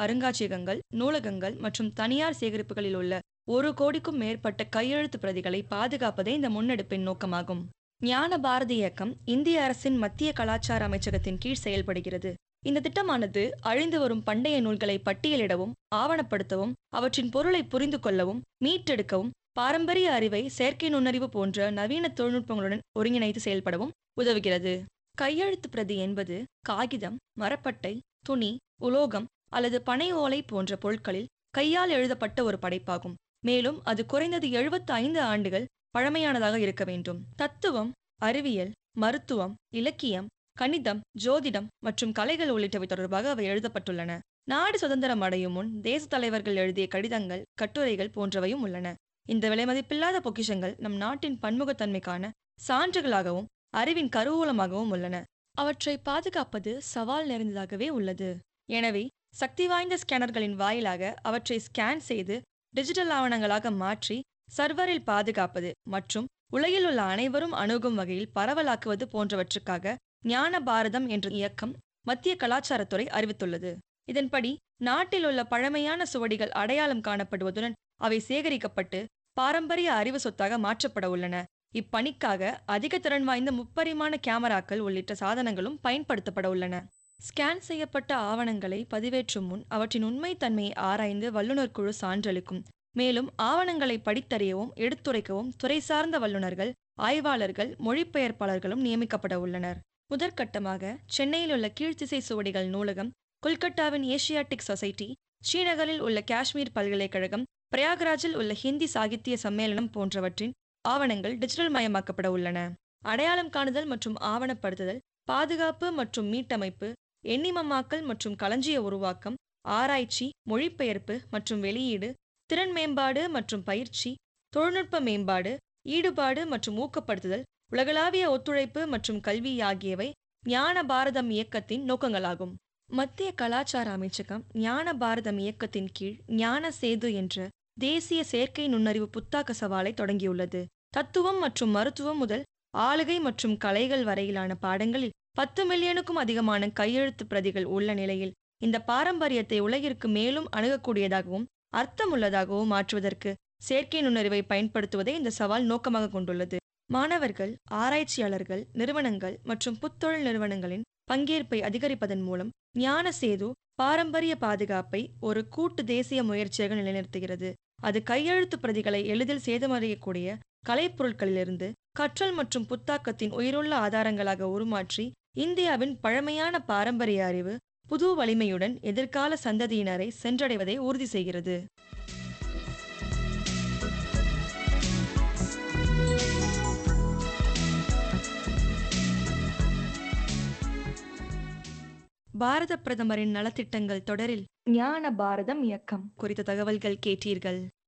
அருங்காட்சியகங்கள் நூலகங்கள் மற்றும் தனியார் சேகரிப்புகளில் உள்ள ஒரு கோடிக்கும் மேற்பட்ட கையெழுத்து பிரதிகளை பாதுகாப்பதே இந்த முன்னெடுப்பின் நோக்கமாகும் ஞான பாரதி இயக்கம் இந்திய அரசின் மத்திய கலாச்சார அமைச்சகத்தின் கீழ் செயல்படுகிறது இந்த திட்டமானது அழிந்து வரும் பண்டைய நூல்களை பட்டியலிடவும் ஆவணப்படுத்தவும் அவற்றின் பொருளை புரிந்து கொள்ளவும் மீட்டெடுக்கவும் பாரம்பரிய அறிவை செயற்கை நுண்ணறிவு போன்ற நவீன தொழில்நுட்பங்களுடன் ஒருங்கிணைத்து செயல்படவும் உதவுகிறது கையெழுத்து பிரதி என்பது காகிதம் மரப்பட்டை துணி உலோகம் அல்லது பனை ஓலை போன்ற பொருட்களில் கையால் எழுதப்பட்ட ஒரு படைப்பாகும் மேலும் அது குறைந்தது எழுபத்து ஐந்து ஆண்டுகள் பழமையானதாக இருக்க வேண்டும் தத்துவம் அறிவியல் மருத்துவம் இலக்கியம் கணிதம் ஜோதிடம் மற்றும் கலைகள் உள்ளிட்டவை தொடர்பாக அவை எழுதப்பட்டுள்ளன நாடு சுதந்திரம் அடையும் முன் தேச தலைவர்கள் எழுதிய கடிதங்கள் கட்டுரைகள் போன்றவையும் உள்ளன இந்த விலைமதிப்பில்லாத பொக்கிஷங்கள் நம் நாட்டின் பன்முகத்தன்மைக்கான சான்றுகளாகவும் அறிவின் கருவூலமாகவும் உள்ளன அவற்றை பாதுகாப்பது சவால் நிறைந்ததாகவே உள்ளது எனவே சக்தி வாய்ந்த ஸ்கேனர்களின் வாயிலாக அவற்றை ஸ்கேன் செய்து டிஜிட்டல் ஆவணங்களாக மாற்றி சர்வரில் பாதுகாப்பது மற்றும் உலகில் உள்ள அனைவரும் அணுகும் வகையில் பரவலாக்குவது போன்றவற்றுக்காக ஞான பாரதம் என்ற இயக்கம் மத்திய கலாச்சாரத்துறை அறிவித்துள்ளது இதன்படி நாட்டில் உள்ள பழமையான சுவடிகள் அடையாளம் காணப்படுவதுடன் அவை சேகரிக்கப்பட்டு பாரம்பரிய அறிவு சொத்தாக மாற்றப்பட உள்ளன இப்பணிக்காக அதிக திறன் வாய்ந்த முப்பரிமாண கேமராக்கள் உள்ளிட்ட சாதனங்களும் பயன்படுத்தப்பட உள்ளன ஸ்கேன் செய்யப்பட்ட ஆவணங்களை பதிவேற்றும் முன் அவற்றின் உண்மைத்தன்மையை ஆராய்ந்து வல்லுநர் குழு சான்றளிக்கும் மேலும் ஆவணங்களை படித்தறியவும் எடுத்துரைக்கவும் துறை சார்ந்த வல்லுநர்கள் ஆய்வாளர்கள் மொழிபெயர்ப்பாளர்களும் நியமிக்கப்பட உள்ளனர் முதற்கட்டமாக சென்னையில் உள்ள கீழ்த்திசை சுவடிகள் நூலகம் கொல்கத்தாவின் ஏசியாட்டிக் சொசைட்டி ஸ்ரீநகரில் உள்ள காஷ்மீர் பல்கலைக்கழகம் பிரயாக்ராஜில் உள்ள ஹிந்தி சாகித்ய சம்மேளனம் போன்றவற்றின் ஆவணங்கள் டிஜிட்டல் மயமாக்கப்பட உள்ளன அடையாளம் காணுதல் மற்றும் ஆவணப்படுத்துதல் பாதுகாப்பு மற்றும் மீட்டமைப்பு எண்ணிமமாக்கல் மற்றும் களஞ்சிய உருவாக்கம் ஆராய்ச்சி மொழிபெயர்ப்பு மற்றும் வெளியீடு திறன் மேம்பாடு மற்றும் பயிற்சி தொழில்நுட்ப மேம்பாடு ஈடுபாடு மற்றும் ஊக்கப்படுத்துதல் உலகளாவிய ஒத்துழைப்பு மற்றும் கல்வி ஆகியவை ஞான பாரதம் இயக்கத்தின் நோக்கங்களாகும் மத்திய கலாச்சார அமைச்சகம் ஞான பாரதம் இயக்கத்தின் கீழ் ஞான சேது என்ற தேசிய செயற்கை நுண்ணறிவு புத்தாக்க சவாலை தொடங்கியுள்ளது தத்துவம் மற்றும் மருத்துவம் முதல் ஆளுகை மற்றும் கலைகள் வரையிலான பாடங்களில் பத்து மில்லியனுக்கும் அதிகமான கையெழுத்து பிரதிகள் உள்ள நிலையில் இந்த பாரம்பரியத்தை உலகிற்கு மேலும் அணுகக்கூடியதாகவும் அர்த்தமுள்ளதாகவும் மாற்றுவதற்கு செயற்கை நுண்ணறிவை பயன்படுத்துவதே இந்த சவால் நோக்கமாக கொண்டுள்ளது மாணவர்கள் ஆராய்ச்சியாளர்கள் நிறுவனங்கள் மற்றும் புத்தொழில் நிறுவனங்களின் பங்கேற்பை அதிகரிப்பதன் மூலம் ஞான சேது பாரம்பரிய பாதுகாப்பை ஒரு கூட்டு தேசிய முயற்சியாக நிலைநிறுத்துகிறது அது கையெழுத்து பிரதிகளை எளிதில் சேதமடையக்கூடிய கலைப்பொருட்களிலிருந்து கற்றல் மற்றும் புத்தாக்கத்தின் உயிருள்ள ஆதாரங்களாக உருமாற்றி இந்தியாவின் பழமையான பாரம்பரிய அறிவு புது வலிமையுடன் எதிர்கால சந்ததியினரை சென்றடைவதை உறுதி செய்கிறது பாரத பிரதமரின் நலத்திட்டங்கள் தொடரில் ஞான பாரதம் இயக்கம் குறித்த தகவல்கள் கேட்டீர்கள்